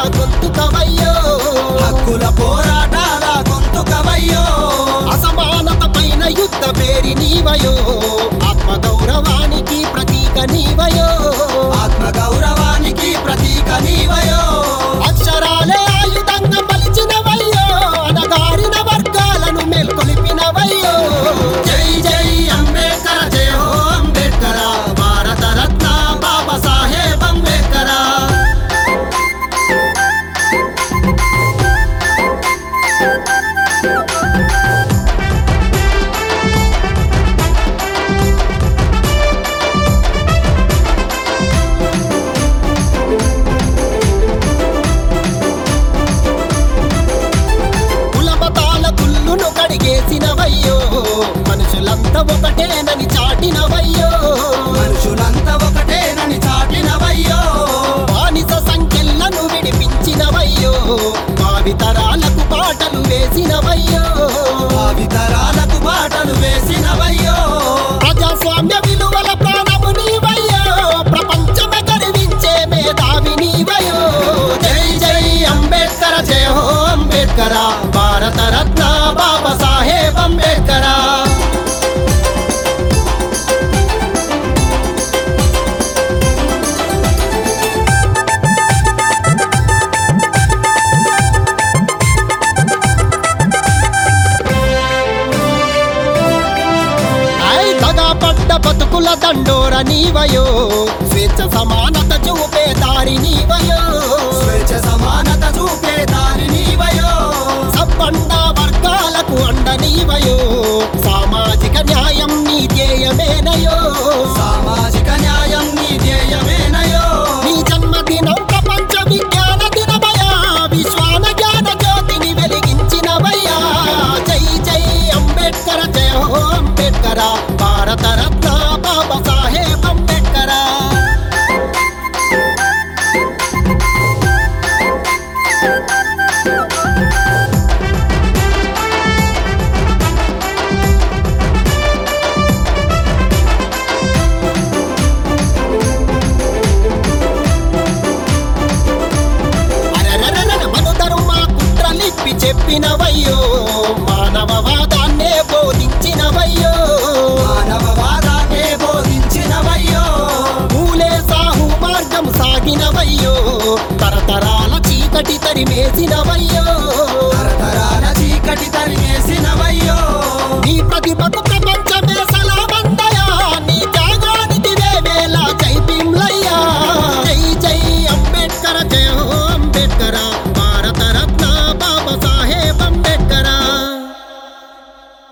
గొంతుకవయ్యో హక్కుల పోరాటాల గొంతుకవయ్యో అసమానత పైన యుద్ధ పేరి నీవయో ఆత్మ గౌరవానికి ప్రతీక నీవయో ఆత్మ గౌరవానికి ప్రతీక నీవయో అక్షరాలే ఆయుధంగా మలిచినవయ్యో అనగారిన వర్గాలను మేల్కొలిపినవయ్యో జై జై అంబేద్కర్ జై హో అంబేద్కర భారత రత్న బాబా సాహెబ్ అంబేద్కర కులమతాల కుల్లును కడిగేసినవయ్యో మనుషులంతా ఒకటేనని చాటినవయ్యో మనుషులంతా ఒకటేనని చాటినవయ్యో బానిస సంఖ్యలను విడిపించినవయ్యో భావితరాలకు పాటలు వేసినవయ్యో భావితరాలకు బాటలు వేసినవయ్యో ప్రజాస్వామ్య విలువల ప్రాణము నీవయ్యో ప్రపంచమే గర్వించే మేధావి నీవయ్యో జై జై అంబేద్కర్ జై హో అంబేద్కర భారత రత్న బాబా సాహెబ్ అంబేద్కర ఐ దగా పడ్డ బతుకుల దండోర నీవయో స్వేచ్ఛ సమానత చూపే దారి నీవయో స్వేచ్ఛ సమానత చూపే దారి నీవయో సబ్బండ వర్గాలకు అండ నీవయో సామాజిక న్యాయం నీ ధ్యేయమేనయో సామాజిక న్యాయం నీ ధ్యేయమేనయో నీ జన్మదినం ప్రపంచ విజ్ఞాన దినమయా విశ్వాన జ్ఞాన జ్యోతిని వెలిగించినవయ్యా జై జై అంబేద్కర జయ హో అంబేద్కర భారత రత్న బాబా సాహెబ్ అంబేద్కర అరరరరర మనుధర్మ కుట్రలిప్పి చెప్పినవయ్యో మానవవాదాన్నే బోధించినవయ్యో మానవవాదాన్నే బోధించినవయ్యో పూలే సాహు మార్గం సాగినవయ్యో తరతరాల చీకటి తరిమేసినవయ్యో